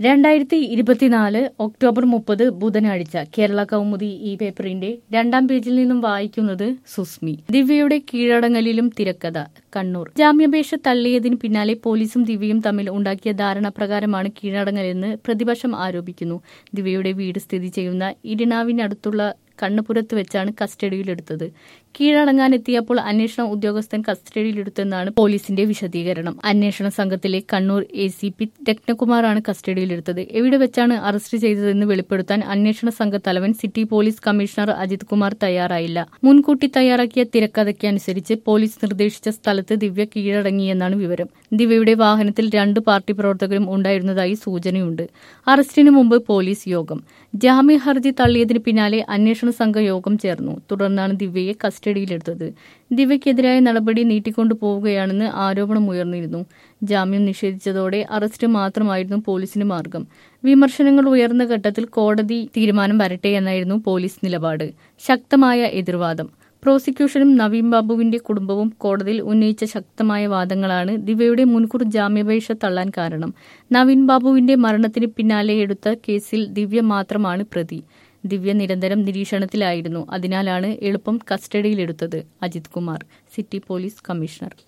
രണ്ടായിരത്തി ഇരുപത്തിനാല് ഒക്ടോബർ മുപ്പത് ബുധനാഴ്ച കേരള കൗമുദി ഈ പേപ്പറിന്റെ രണ്ടാം പേജിൽ നിന്നും വായിക്കുന്നത് സുസ്മി ദിവ്യയുടെ കീഴടങ്ങലിലും തിരക്കഥ കണ്ണൂർ ജാമ്യാപേക്ഷ തള്ളിയതിന് പിന്നാലെ പോലീസും ദിവ്യയും തമ്മിൽ ഉണ്ടാക്കിയ ധാരണ പ്രകാരമാണ് കീഴടങ്ങലെന്ന് പ്രതിപക്ഷം ആരോപിക്കുന്നു ദിവ്യയുടെ വീട് സ്ഥിതി ചെയ്യുന്ന ഇരിണാവിനടുത്തുള്ള കണ്ണുപുരത്ത് വെച്ചാണ് കസ്റ്റഡിയിലെടുത്തത് കീഴടങ്ങാനെത്തിയപ്പോൾ അന്വേഷണ ഉദ്യോഗസ്ഥൻ കസ്റ്റഡിയിലെടുത്തെന്നാണ് പോലീസിന്റെ വിശദീകരണം അന്വേഷണ സംഘത്തിലെ കണ്ണൂർ എ സി പി രത്നകുമാറാണ് കസ്റ്റഡിയിലെടുത്തത് എവിടെ വെച്ചാണ് അറസ്റ്റ് ചെയ്തതെന്ന് വെളിപ്പെടുത്താൻ അന്വേഷണ സംഘ തലവൻ city police commissioner Ajith Kumar തയ്യാറായില്ല മുൻകൂട്ടി തയ്യാറാക്കിയ തിരക്കഥയ്ക്കനുസരിച്ച് പോലീസ് നിർദ്ദേശിച്ച സ്ഥലത്ത് ദിവ്യ കീഴടങ്ങിയെന്നാണ് വിവരം ദിവ്യയുടെ വാഹനത്തിൽ രണ്ട് പാർട്ടി പ്രവർത്തകരും ഉണ്ടായിരുന്നതായി സൂചനയുണ്ട് അറസ്റ്റിന് മുമ്പ് പോലീസ് യോഗം ജാമ്യ ഹർജി തള്ളിയതിന് പിന്നാലെ അന്വേഷണ സംഘ യോഗം ചേർന്നു തുടർന്നാണ് ദിവ്യയെ കസ്റ്റഡിയിലെടുത്തത് ദിവ്യക്കെതിരായ നടപടി നീട്ടിക്കൊണ്ടു പോവുകയാണെന്ന് ആരോപണമുയർന്നിരുന്നു ജാമ്യം നിഷേധിച്ചതോടെ അറസ്റ്റ് മാത്രമായിരുന്നു പോലീസിന് മാർഗം വിമർശനങ്ങൾ ഉയർന്ന ഘട്ടത്തിൽ കോടതി തീരുമാനം വരട്ടെ എന്നായിരുന്നു പോലീസ് നിലപാട് ശക്തമായ എതിർവാദം പ്രോസിക്യൂഷനും നവീൻ ബാബുവിന്റെ കുടുംബവും കോടതിയിൽ ഉന്നയിച്ച ശക്തമായ വാദങ്ങളാണ് ദിവ്യയുടെ മുൻകൂർ ജാമ്യാപേക്ഷ തള്ളാൻ കാരണം നവീൻ ബാബുവിന്റെ മരണത്തിന് പിന്നാലെ എടുത്ത കേസിൽ ദിവ്യ മാത്രമാണ് പ്രതി ദിവ്യ നിരന്തരം നിരീക്ഷണത്തിലായിരുന്നു അതിനാലാണ് എളുപ്പം കസ്റ്റഡിയിലെടുത്തത് Ajith Kumar city police commissioner